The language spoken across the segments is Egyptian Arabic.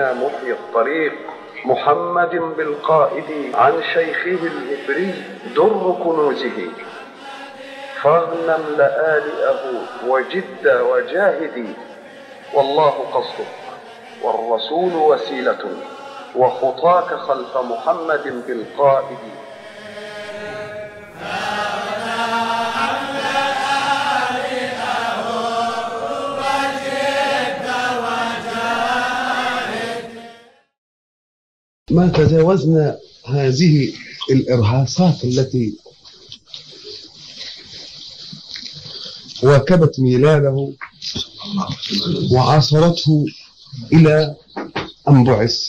لنا محيي الطريق محمد بالقائد عن شيخه الإبري در كنوزه فاغنم لآلئه وجد وجاهدي والله قصدك والرسول وسيلة وخطاك خلف محمد بالقائد ما تجاوزنا هذه الإرهاصات التي واكبت ميلاده وعاصرته إلى أن بعث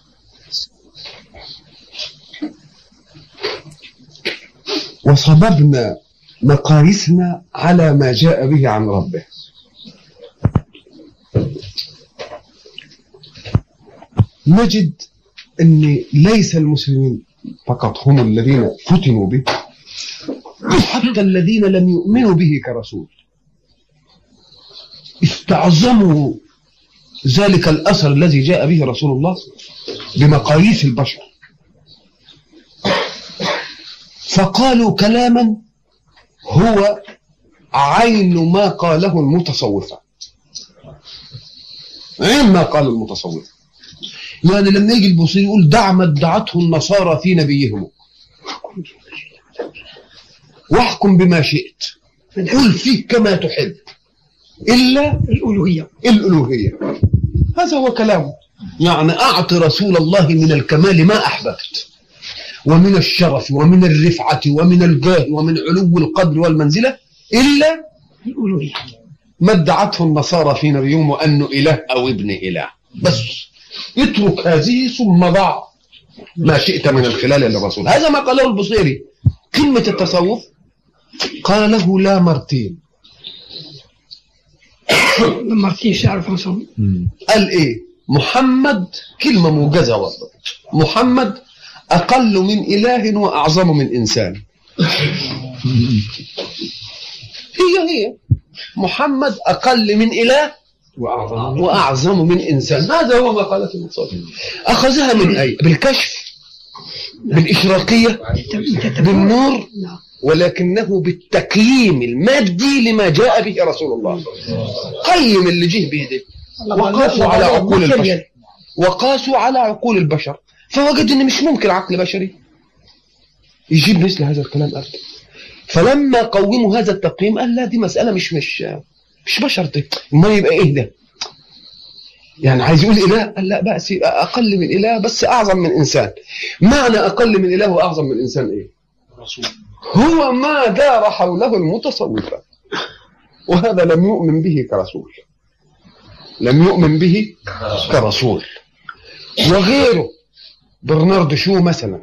وصببنا مقاييسنا على ما جاء به عن ربه نجد أن ليس المسلمين فقط هم الذين فتنوا به حتى الذين لم يؤمنوا به كرسول استعظموا ذلك الأثر الذي جاء به رسول الله بمقاييس البشر فقالوا كلاما هو عين ما قاله المتصوفة عين ما قال المتصوفة يعني لما يجي البصير يقول دع ما ادعته النصارى في نبيهم واحكم بما شئت قل فيه كما تحب إلا الألوهية الألوهية هذا هو كلامه يعني أعط رسول الله من الكمال ما أحببت ومن الشرف ومن الرفعة ومن الجاه ومن علو القدر والمنزلة إلا الألوهية ما ادعته النصارى في نبيهم وأنه إله أو ابن إله بس اترك هذه ثم ضع ما شئت من الخلال للرسول هذا ما قاله البصيري قمة التصوف قاله لا مرتين مارتين شعر فرنسا قال ايه محمد كلمة موجزة برضه محمد أقل من إله وأعظم من إنسان هي هي محمد أقل من إله وأعظم وأعظم من إنسان هذا هو ما قالته المصطفى أخذها من أي بالكشف بالإشراقية بالنور نعم ولكنه بالتقييم المادي لما جاء به رسول الله قيم اللي جه به ده وقاسوا على عقول البشر وقاسوا على عقول البشر فوجد ان مش ممكن عقل بشري يجيب مثل هذا الكلام أبدا فلما قوموا هذا التقييم قال لا دي مسألة مش مش مش بشر دي ما يبقى ايه ده يعني عايز يقول إله قال لا بأس يبقى أقل من إله بس أعظم من إنسان معنى أقل من إله وأعظم من إنسان إيه هو ما دار حوله المتصوفة وهذا لم يؤمن به كرسول لم يؤمن به كرسول وغيره برنارد شو مثلا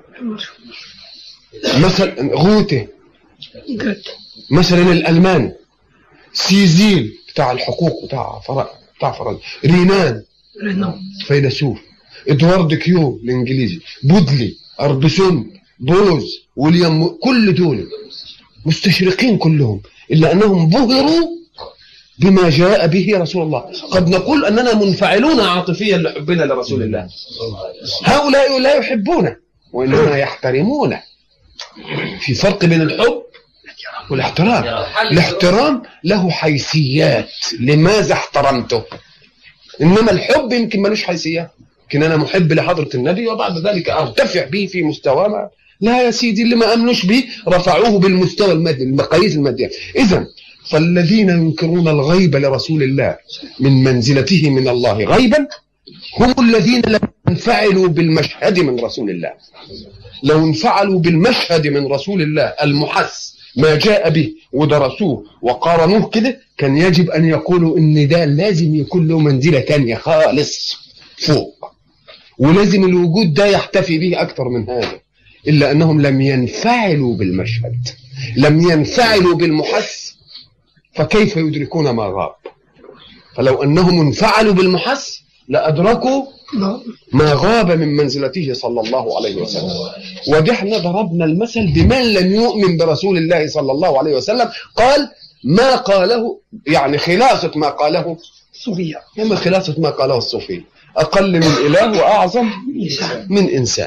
مثلا غوته جريت مثلا الألمان سيزيل بتاع الحقوق بتاع فرق بتاع فرنسا رينان رينو فيلسوف ادوارد كيو الانجليزي بودلي اردسون بوز ويليام كل دول مستشرقين كلهم الا انهم بهروا بما جاء به رسول الله قد نقول اننا منفعلون عاطفيا لحبنا لرسول الله هؤلاء لا يحبونه وانما يحترمونه في فرق بين الحب والاحترام الاحترام له حيثيات لماذا احترمته انما الحب يمكن ملوش حيثيات يمكن انا محب لحضره النبي وبعد ذلك ارتفع به في مستوى ما لا يا سيدي اللي ما امنوش به رفعوه بالمستوى المادي المقاييس الماديه اذا فالذين ينكرون الغيب لرسول الله من منزلته من الله غيبا هم الذين لم ينفعلوا بالمشهد من رسول الله لو انفعلوا بالمشهد من رسول الله المحس ما جاء به ودرسوه وقارنوه كده كان يجب أن يقولوا إن ده لازم يكون له منزلة تانية خالص فوق ولازم الوجود ده يحتفي به أكثر من هذا إلا أنهم لم ينفعلوا بالمشهد لم ينفعلوا بالمحس فكيف يدركون ما غاب فلو أنهم انفعلوا بالمحس لأدركوا ما غاب من منزلته صلى الله عليه وسلم ودي احنا ضربنا المثل بمن لم يؤمن برسول الله صلى الله عليه وسلم قال ما قاله يعني خلاصة ما قاله صوفية إما خلاصة ما قاله الصوفي أقل من إله وأعظم من إنسان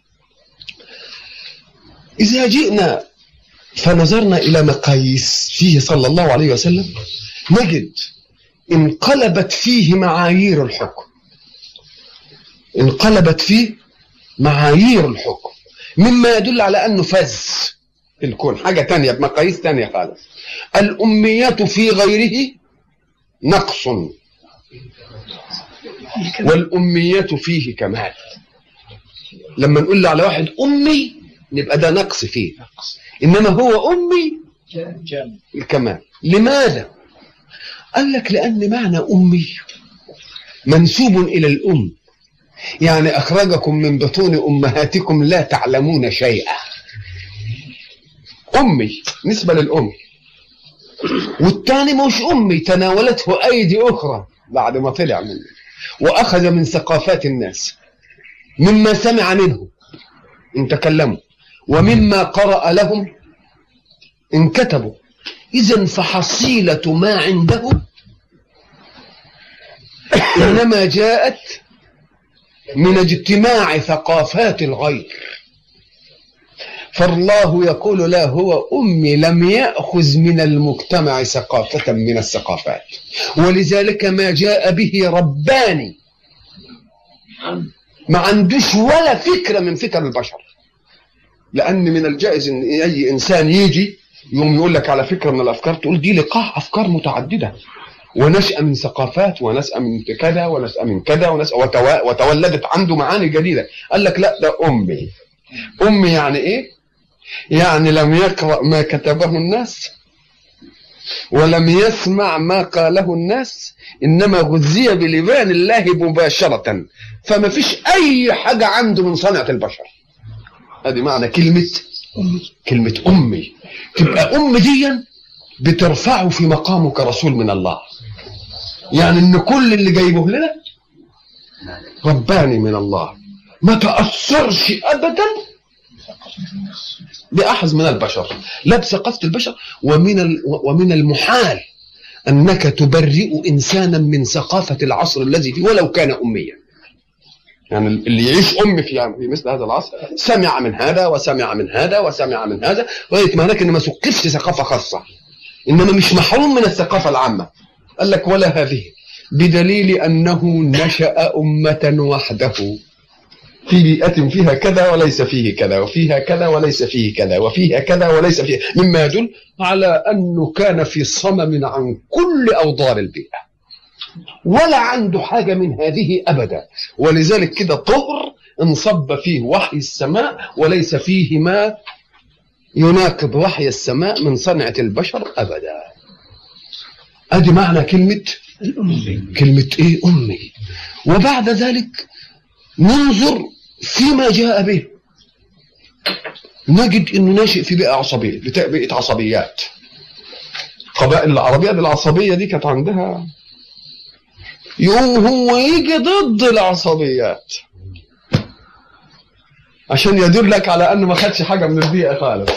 إذا جئنا فنظرنا إلى مقاييس فيه صلى الله عليه وسلم نجد انقلبت فيه معايير الحكم انقلبت فيه معايير الحكم مما يدل على أنه فز في الكون حاجة تانية بمقاييس تانية خالص الأميات في غيره نقص والأمية فيه كمال لما نقول على واحد أمي نبقى ده نقص فيه إنما هو أمي الكمال لماذا؟ قال لك لأن معنى أمي منسوب إلى الأم يعني أخرجكم من بطون أمهاتكم لا تعلمون شيئا أمي نسبة للأم والثاني مش أمي تناولته أيدي أخرى بعد ما طلع منه وأخذ من ثقافات الناس مما سمع منه إن تكلموا ومما قرأ لهم إن كتبوا إذا فحصيلة ما عنده إنما جاءت من اجتماع ثقافات الغير فالله يقول لا هو أمي لم يأخذ من المجتمع ثقافة من الثقافات ولذلك ما جاء به رباني ما عندوش ولا فكرة من فكر البشر لأن من الجائز أن أي إنسان يجي يوم يقول لك على فكرة من الأفكار تقول دي لقاح أفكار متعددة ونشأ من ثقافات ونشأ من كذا ونشأ من كذا ونشأ وتو... وتولدت عنده معاني جديدة قال لك لا ده أمي أمي يعني إيه؟ يعني لم يقرأ ما كتبه الناس ولم يسمع ما قاله الناس إنما غذي بلبان الله مباشرة فما فيش أي حاجة عنده من صنعة البشر هذه معنى كلمة كلمة أمي تبقى أم دي بترفعه في مقامه كرسول من الله يعني ان كل اللي جايبه لنا رباني من الله ما تأثرش أبدا بأحد من البشر لا بثقافة البشر ومن ال- ومن المحال أنك تبرئ إنسانا من ثقافة العصر الذي فيه ولو كان أميا يعني اللي يعيش أم في في مثل هذا العصر سمع من هذا وسمع من هذا وسمع من هذا لغاية ما هناك إن ما ثقفش ثقافة خاصة إنما مش محروم من الثقافة العامة قال لك ولا هذه بدليل أنه نشأ أمة وحده في بيئة فيها كذا وليس فيه كذا وفيها كذا وليس فيه كذا وفيها كذا وليس فيه مما يدل على أنه كان في صمم عن كل أوضار البيئة ولا عنده حاجة من هذه أبدا ولذلك كده طهر انصب فيه وحي السماء وليس فيه ما يناقض وحي السماء من صنعة البشر أبدا أدي معنى كلمة كلمة إيه أمي وبعد ذلك ننظر فيما جاء به نجد انه ناشئ في بيئه عصبيه بتا- بيئه عصبيات قبائل العربيه دي العصبيه دي كانت عندها يقوم هو يجي ضد العصبيات عشان يدلك على انه ما خدش حاجه من البيئه خالص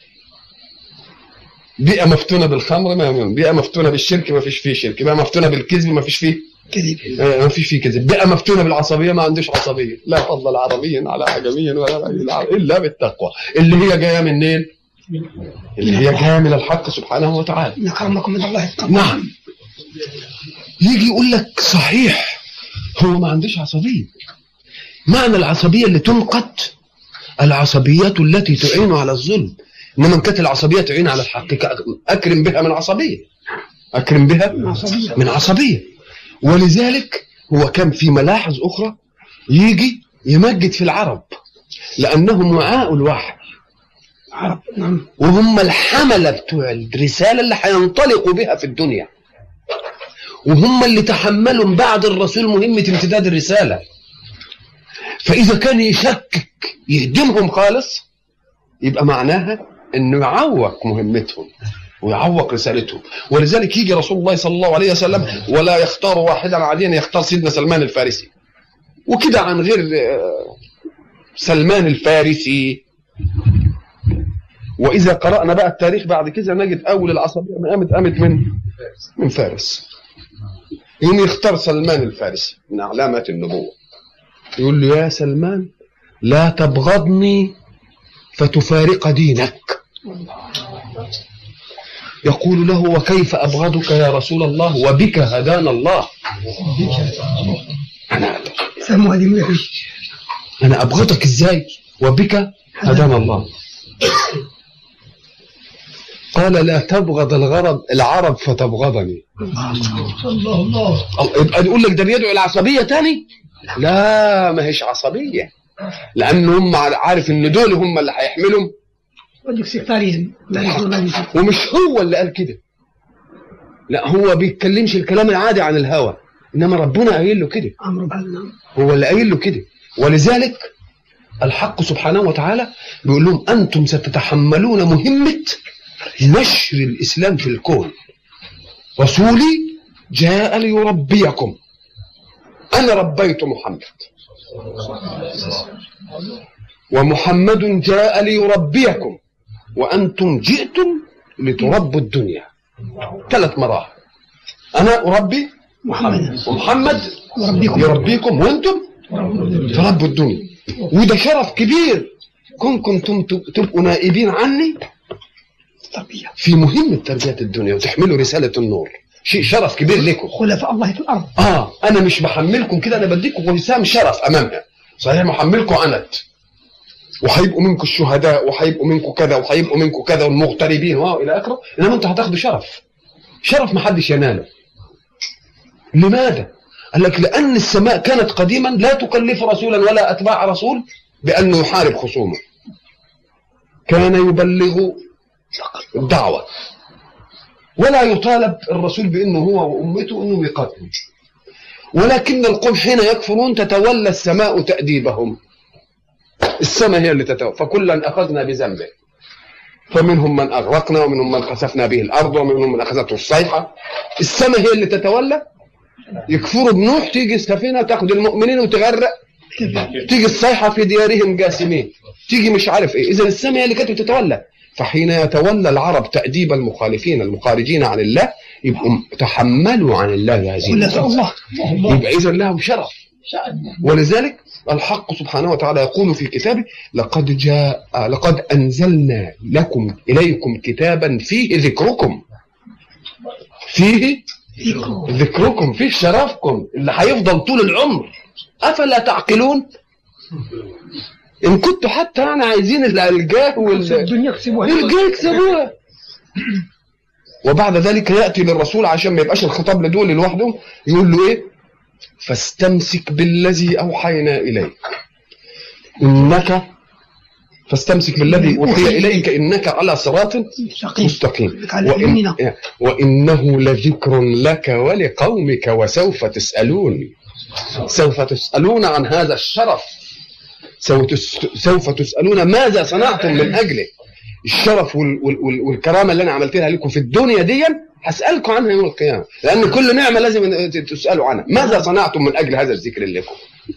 بيئه مفتونه بالخمر ما بيئه مفتونه بالشرك ما فيش فيه شرك بيئه مفتونه بالكذب ما فيش فيه كذب آه، ما فيش فيه كذب بيئه مفتونه بالعصبيه ما عندوش عصبيه لا فضل عربي على عجمي ولا غير الا بالتقوى اللي هي جايه منين اللي هي جايه من الحق سبحانه وتعالى إن أكرمكم من الله التقوى نعم يجي يقول لك صحيح هو ما عندوش عصبيه معنى العصبيه اللي تنقت العصبيات التي تعين على الظلم انما ان كانت العصبيه تعين على الحقيقه اكرم بها من عصبيه اكرم بها عصبية. من عصبيه ولذلك هو كان في ملاحظ اخرى يجي يمجد في العرب لانهم وعاء الوحي عرب نعم وهم الحملة بتوع الرسالة اللي هينطلقوا بها في الدنيا وهم اللي تحملوا من بعد الرسول مهمة امتداد الرسالة فإذا كان يشكك يهدمهم خالص يبقى معناها انه يعوق مهمتهم ويعوق رسالتهم ولذلك يجي رسول الله صلى الله عليه وسلم ولا يختار واحدا عاديا يختار سيدنا سلمان الفارسي وكده عن غير آه، سلمان الفارسي واذا قرانا بقى التاريخ بعد كده نجد اول العصبيه ما قامت قامت من من فارس يوم يختار سلمان الفارسي من علامات النبوة يقول له يا سلمان لا تبغضني فتفارق دينك يقول له وكيف أبغضك يا رسول الله وبك هدانا الله أنا سموا هذه من أنا أبغضك إزاي وبك هدانا الله قال لا تبغض الغرب العرب فتبغضني الله الله يبقى يقول لك ده بيدعو العصبية تاني لا ما هيش عصبية لأن هم عارف إن دول هم اللي هيحملهم ودك سيكتاريزم لا يقول ما يجي. ومش هو اللي قال كده لا هو بيتكلمش الكلام العادي عن الهوى إنما ربنا قايل له كده امر بهذا الامر هو اللي قايل له كده ولذلك الحق سبحانه وتعالى بيقول لهم أنتم ستتحملون مهمة نشر الإسلام في الكون رسولي جاء ليربيكم أنا ربيت محمد ومحمد جاء ليربيكم وأنتم جئتم لتربوا الدنيا ثلاث مراحل أنا أربي محمد ومحمد وربكم يربيكم وأنتم تربوا الدنيا وده شرف كبير كن كنتم تب- تبقوا نائبين عني التربيه في مهمة تربية الدنيا وتحملوا رسالة النور شيء شرف كبير لكم خلفاء الله في الارض اه انا مش بحملكم كده انا بديكم وسام شرف امامها صحيح محملكم عنت وهيبقوا منكم الشهداء وهيبقوا منكم كذا وهيبقوا منكم كذا والمغتربين واه الى اخره انما انتوا هتاخدوا شرف شرف ما حدش يناله لماذا؟ قال لك لان السماء كانت قديما لا تكلف رسولا ولا اتباع رسول بانه يحارب خصومه كان يبلغ الدعوه ولا يطالب الرسول بانه هو وامته انه يقاتلوا ولكن القوم حين يكفرون تتولى السماء تأديبهم السماء هي اللي تتولى فكلا أخذنا بذنبه فمنهم من أغرقنا ومنهم من خسفنا به الأرض ومنهم من أخذته الصيحة السماء هي اللي تتولى يكفروا بنوح تيجي السفينة تاخد المؤمنين وتغرق تيجي الصيحة في ديارهم جاسمين تيجي مش عارف ايه إذا السماء هي اللي كانت تتولى فحين يتولى العرب تأديب المخالفين المخارجين عن الله يبقوا تحملوا عن الله هذه خلفاء المسألة. الله يبقى إذا لهم شرف ولذلك الحق سبحانه وتعالى يقول في كتابه لقد جاء لقد أنزلنا لكم إليكم كتابا فيه ذكركم فيه ذكركم فيه شرفكم اللي هيفضل طول العمر أفلا تعقلون إن كنتوا حتى يعني عايزين الجاه وال الدنيا يكسبوها الجاه يكسبوها وبعد ذلك يأتي للرسول عشان ما يبقاش الخطاب لدول لوحدهم يقول له إيه فاستمسك بالذي أوحينا إليك إنك فاستمسك بالذي أوحي إليك إنك على صراط مستقيم مستقيم على وإن يميننا. وإنه لذكر لك ولقومك وسوف تسألون سوف تسألون عن هذا الشرف سوف تس- سوف تسألون ماذا صنعتم من أجله الشرف وال وال وال والكرامة اللي أنا عملتها لكم في الدنيا دي هسألكم عنها يوم القيامة لأن كل نعمة لازم تسألوا عنها ماذا صنعتم من أجل هذا الذكر لكم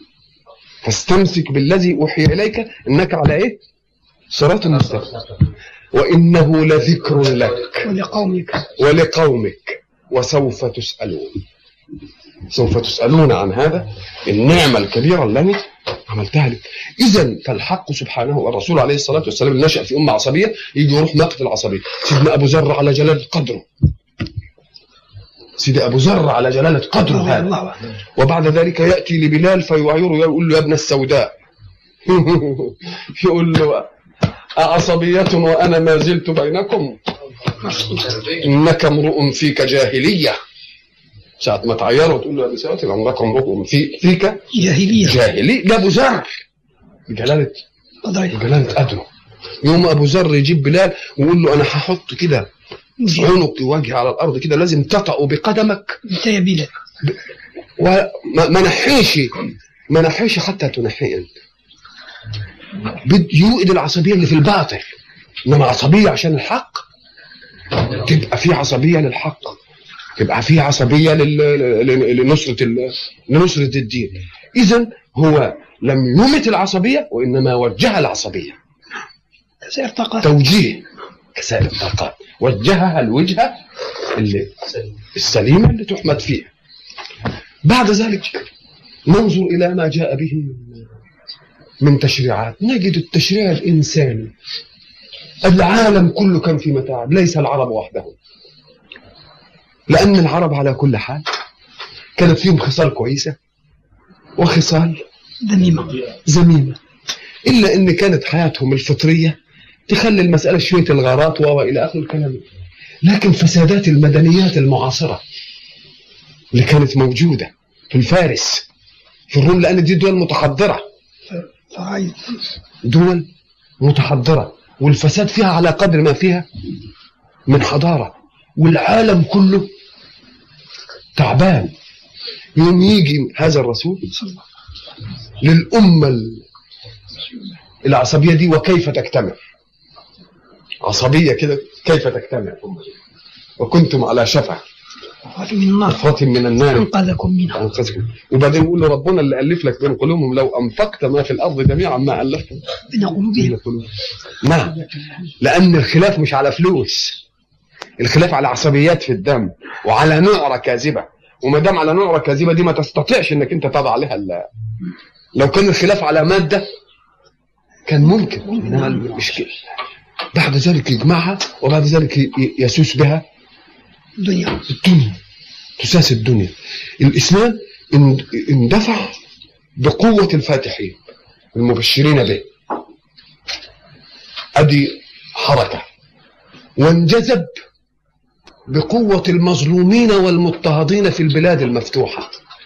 فاستمسك بالذي أوحي إليك إنك على إيه صراط مستقيم وإنه لذكر لك ولقومك ولقومك وسوف تسألون سوف تسألون عن هذا النعمة الكبيرة التي عملتها لك إذا فالحق سبحانه والرسول عليه الصلاة والسلام اللي نشأ في أمة عصبية يجي يروح نقد العصبية سيدنا أبو ذر على جلالة قدره سيدي أبو ذر على جلالة قدره رضي هذا الله عنه وبعد ذلك يأتي لبلال فيعيره يقول له يا ابن السوداء يقول له أعصبية وأنا ما زلت بينكم إنك امرؤ فيك جاهلية ساعة ما تعيره وتقول له يا ابن السوداء يبقى إنك امرؤ في فيك جاهلية جاهلي ده أبو ذر بجلالة قدري بجلالة قدره يوم أبو ذر يجيب بلال ويقول له أنا هحط كده عنقي وجهي على الأرض كده لازم تطأ بقدمك انت يا بلال وما ما نحيش ما نحيش حتى تنحي انت بد يوئد العصبيه اللي في الباطل انما عصبيه عشان الحق تبقى في عصبيه للحق تبقى في عصبيه لل... ل- لنصره ال... لنصره الدين اذا هو لم يمت العصبيه وانما وجه العصبيه سير طاقات توجيه كسائر الطاقات وجهها الوجهه اللي السليمه اللي تحمد فيها بعد ذلك ننظر إلى ما جاء به من- من تشريعات نجد التشريع الإنساني العالم كله كان في متاعب ليس العرب وحدهم لأن العرب على كل حال كانت فيهم خصال كويسة وخصال ذميمة ذميمة إلا إن كانت حياتهم الفطرية تخلي المسألة شوية الغارات و- وإلى آخر الكلام لكن فسادات المدنيات المعاصرة اللي كانت موجودة في الفارس في الروم لأن دي دول متحضرة فرائض دول متحضرة والفساد فيها على قدر ما فيها من حضارة والعالم كله تعبان يوم يجي هذا الرسول صلى الله للأمة ال- العصبية دي وكيف تجتمع عصبية كده كيف تجتمع وكنتم على شفا عليه من النار حفرة من النار أنقذكم منها أنقذكم وبعدين يقول له ربنا اللي ألف لك بين قلوبهم لو أنفقت ما في الأرض جميعا ما ألفت بين قلوبهم بين قلوبهم نعم لأن الخلاف مش على فلوس الخلاف على عصبيات في الدم وعلى نعرة كاذبة وما دام على نعرة كاذبة دي ما تستطيعش انك انت تضع عليها ال- لو كان الخلاف على مادة كان ممكن انما مش كده بعد ذلك يجمعها وبعد ذلك ي- ي- يسوس بها الدنيا الدنيا تساس الدنيا الإسلام اند- اندفع بقوة الفاتحين المبشرين به أدي حركة وانجذب بقوة المظلومين والمضطهدين في البلاد المفتوحة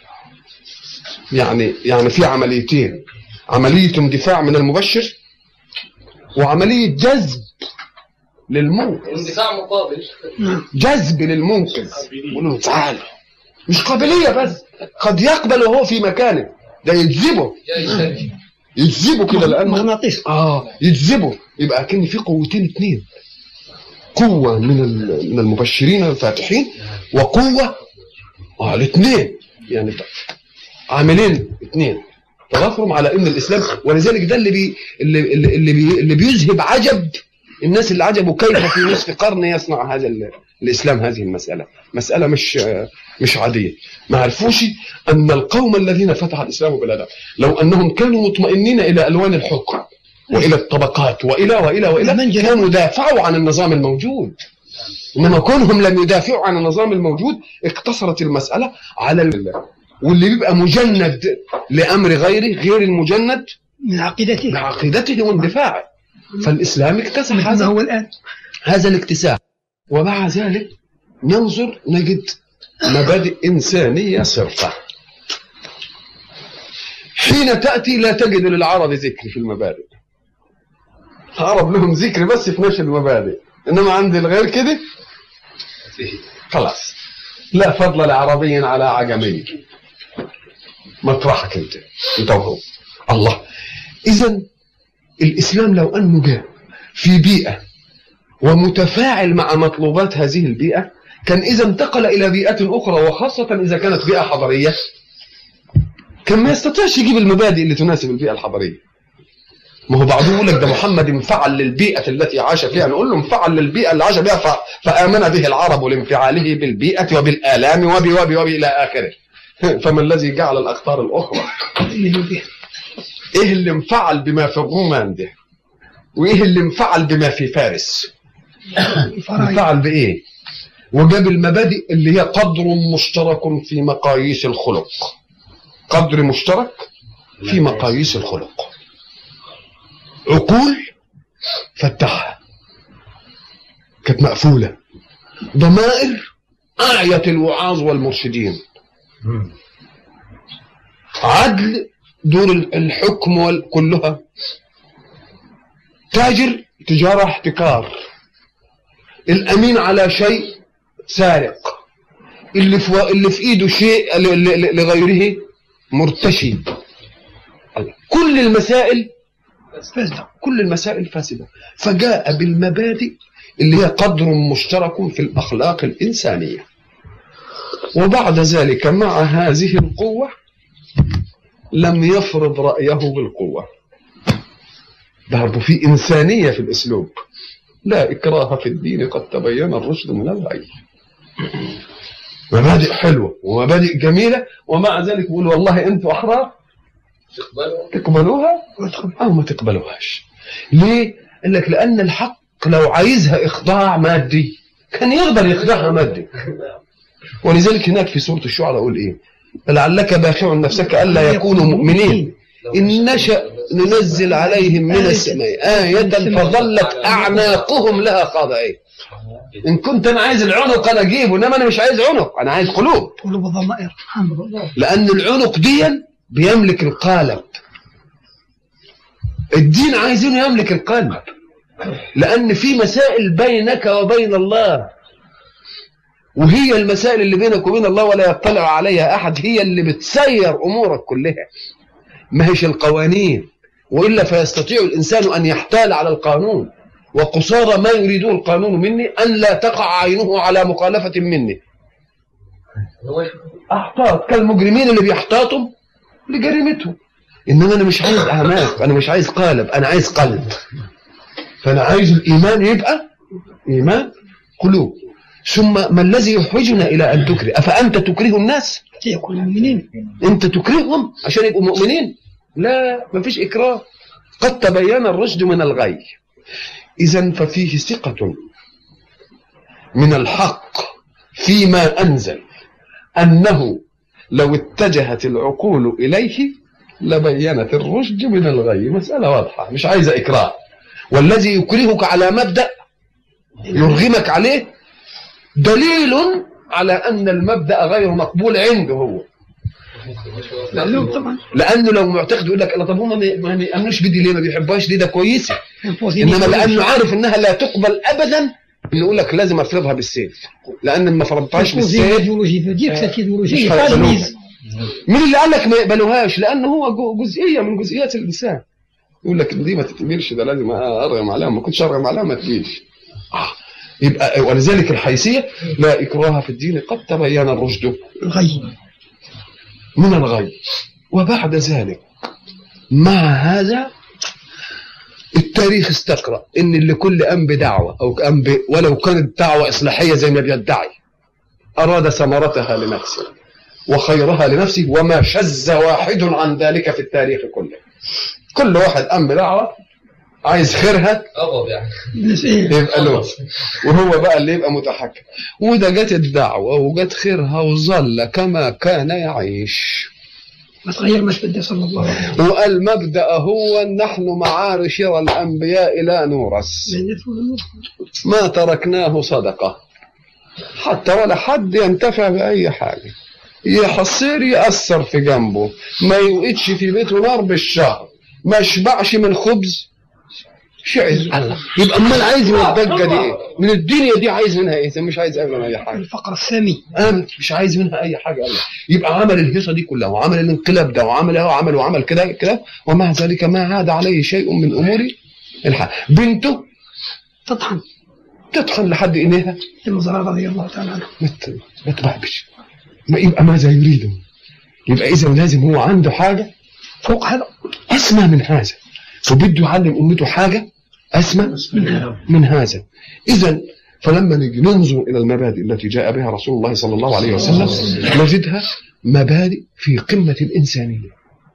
يعني يعني في عمليتين عملية اندفاع من المبشر وعملية جذب للمنقذ اندفاع مقابل نعم جذب للمنقذ يقول له تعال مش قابلية بس قد يقبل وهو في مكانه ده يجذبه جاي يجذبه كده لأنه مغناطيس اه يجذبه يبقى كان في قوتين اتنين قوة من ال- من المبشرين الفاتحين وقوة اه الاثنين يعني ت- عاملين اثنين تضافرهم على ان الاسلام ولذلك ده اللي بي اللي اللي اللي, بي اللي بيذهب عجب الناس اللي عجبوا كيف في نصف قرن يصنع هذا ال- الاسلام هذه المساله مساله مش آه، مش عاديه ما عرفوش ان القوم الذين فتح الاسلام بلادهم لو انهم كانوا مطمئنين الى الوان الحكم والى الطبقات والى والى والى المنجل. كانوا دافعوا عن النظام الموجود انما كونهم لم يدافعوا عن النظام الموجود اقتصرت المساله على ال... واللي بيبقى مجند لامر غيره غير المجند من عقيدته بعقيدته واندفاعه فالاسلام اكتسح مثل ما هذا هو الآن هذا الاكتساح ومع ذلك ننظر نجد مبادئ إنسانية صرفة حين تأتي لا تجد للعرب ذكر في المبادئ العرب لهم ذكر بس في نشر المبادئ إنما عند الغير كده خلاص لا فضل لعربي على عجمي مطرحك انت انت وهو الله اذا الاسلام لو انه جاء في بيئه ومتفاعل مع مطلوبات هذه البيئة كان إذا انتقل إلى بيئة أخرى وخاصة إذا كانت بيئة حضرية كان ما يستطيعش يجيب المبادئ اللي تناسب البيئة الحضرية ما هو بعضهم يقول لك ده محمد انفعل للبيئة التي عاش فيها نقول له انفعل للبيئة اللي عاش بها ف... فآمن به العرب لانفعاله بالبيئة وبالآلام وب وب وب إلى آخره فما الذي جعل الأخطار الأخرى يؤمنوا به إيه اللي انفعل بما في الرومان ده وإيه اللي انفعل بما في فارس الفرائض انفعل بايه وجاب المبادئ اللي هي قدر مشترك في مقاييس الخلق قدر مشترك في مقاييس الخلق عقول فتحها كانت مقفولة ضمائر أعيت الوعاظ والمرشدين عدل دور الحكم وال- كلها تاجر تجارة احتكار الامين على شيء سارق اللي في اللي في ايده شيء ل- ل- لغيره مرتشي كل المسائل فاسدة كل المسائل فاسده فجاء بالمبادئ اللي هي قدر مشترك في الاخلاق الانسانيه وبعد ذلك مع هذه القوه لم يفرض رايه بالقوه برضه في انسانيه في الاسلوب لا إكراه في الدين قد تبين الرشد من الغي مبادئ حلوة ومبادئ جميلة ومع ذلك يقول والله أنتوا أحرار تقبلوا تقبلوها وادخل أو ما تقبلوهاش ليه؟ قال لك لأن الحق لو عايزها إخضاع مادي كان يقدر يخضعها مادي ولذلك هناك في سورة الشعراء يقول إيه لعلك باخع نفسك ألا يكونوا مؤمنين إن نشأ ننزل عليهم من السماء آية فظلت أعناقهم لها خاضعين إن كنت أنا عايز العنق أنا أجيبه إنما أنا مش عايز عنق أنا عايز قلوب قلوب الضمائر الحمد لله لأن العنق دي بيملك القالب الدين عايزينه يملك القلب لأن في مسائل بينك وبين الله وهي المسائل اللي بينك وبين الله ولا يطلع عليها أحد هي اللي بتسير أمورك كلها ما هيش القوانين وإلا فيستطيع الإنسان أن يحتال على القانون وقصارى ما يريده القانون مني أن لا تقع عينه على مخالفة مني هو احتاط كالمجرمين اللي بيحتاطوا لجريمتهم انما انا مش عايز اعماق انا مش عايز قالب انا عايز قلب فانا عايز الايمان يبقى ايمان قلوب ثم ما الذي يحوجنا الى ان تكره افانت تكره الناس حتى يكونوا مؤمنين انت تكرههم عشان يبقوا مؤمنين لا ما فيش اكراه قد تبين الرشد من الغي اذا ففيه ثقه من الحق فيما انزل انه لو اتجهت العقول اليه لبينت الرشد من الغي مساله واضحه مش عايزه اكراه والذي يكرهك على مبدا يرغمك عليه دليل على ان المبدا غير مقبول عنده هو معلوم طبعا لانه لو معتقد يقول لك الله طب هم ما ما يامنوش بدي ليه ما بيحبهاش دي ده كويسه ينفوذ انما يمين. لانه عارف انها لا تقبل ابدا يقول لك لازم افرضها بالسيف لان ما فرضتهاش ينفوذ بالسيف ايديولوجي فديك آه، cette مش ايديولوجي هيقبلوها. ميز مين اللي قال لك ما يقبلوهاش لانه هو جو- جزئيه من جزئيات الانسان يقول لك دي ما تتقبلش ده لازم ارغم عليها ما كنتش ارغم عليها ما تجيش آه. يبقى ولذلك الحيثيه لا اكراه في الدين قد تبين الرشد الغي من الغي وبعد ذلك مع هذا التاريخ استقرأ ان لكل انب دعوه او انب ولو كانت دعوه اصلاحيه زي ما بيدعي اراد ثمرتها لنفسه وخيرها لنفسه وما شذ واحد عن ذلك في التاريخ كله كل واحد انب دعوه عايز خيرها أغضب يعني الناس ايه يبقى له وهو بقى اللي يبقى متحكم وده جت الدعوه وجت خيرها وظل كما كان يعيش ما تغير ما تبدا صلى الله عليه وسلم والمبدأ هو نحن معاشر الأنبياء لا نورث جنة ونور. ما تركناه صدقة حتى ولا حد ينتفع بأي حاجة يحصير يأثر في جنبه ما يوقدش في بيته نار بالشهر ما يشبعش من خبز شعر الله يبقى امال عايز من الضجه دي ايه؟ من الدنيا دي عايز منها ايه؟ مش عايز منها اي حاجه الفقر السامي انا مش عايز منها اي حاجه الله يبقى عمل الهيصه دي كلها وعمل الانقلاب ده وعمل وعمل وعمل كده كده ومع ذلك ما عاد عليه شيء من امور الحياه بنته تطحن تطحن لحد ايديها المزرعة رضي الله تعالى عنه ما ت- ما تبعبش ما يبقى ماذا يريد يبقى اذا لازم هو عنده حاجه فوق هذا اسمى من هذا فبده يعلم امته حاجه اسمى من هذا من هذا إذا فلما نجي ننظر إلى المبادئ التي جاء بها رسول الله صلى الله عليه وسلم نجدها مبادئ في قمة الإنسانية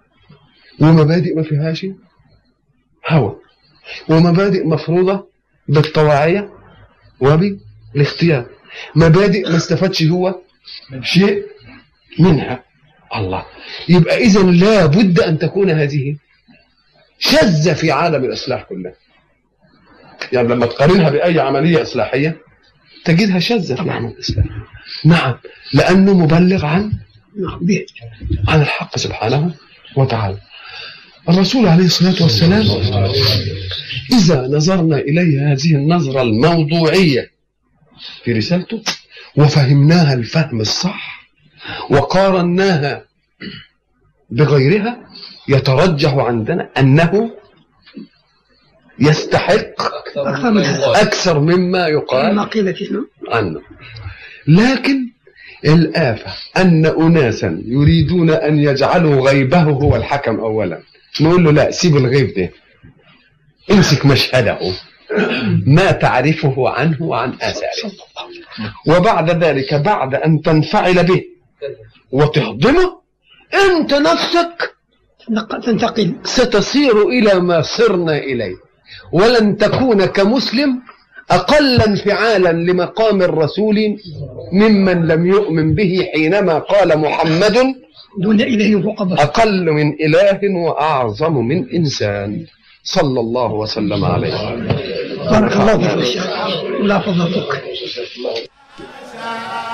ومبادئ ما فيهاش هوى ومبادئ مفروضة بالطواعية وبالاختيار مبادئ ما استفادش هو شيء منها الله يبقى إذا لا بد أن تكون هذه شاذة في عالم الإصلاح كله يعني لما تقارنها بأي عملية إصلاحية تجدها شاذة في عمل الإصلاح نعم لأنه مبلغ عن نعم به عن الحق سبحانه وتعالى الرسول عليه الصلاة والسلام إذا نظرنا إليه هذه النظرة الموضوعية في رسالته وفهمناها الفهم الصح وقارناها بغيرها يترجح عندنا أنه يستحق أكثر من هذا. أكثر مما يقال ما قيل فيه نعم. عنه لكن الآفة أن أناسا يريدون أن يجعلوا غيبه هو الحكم أولا نقول له لا سيب الغيب ده امسك مشهده ما تعرفه عنه وعن آثاره وبعد ذلك بعد أن تنفعل به وتهضمه أنت نفسك تنق- تنتقل ستصير إلى ما صرنا إليه ولن تكون كمسلم أقل انفعالا لمقام الرسول ممن لم يؤمن به حينما قال محمد دون إله فوق بشر أقل من إله وأعظم من إنسان صلى الله وسلم عليه بارك الله فيك يا شيخ ولا فضلتك سعى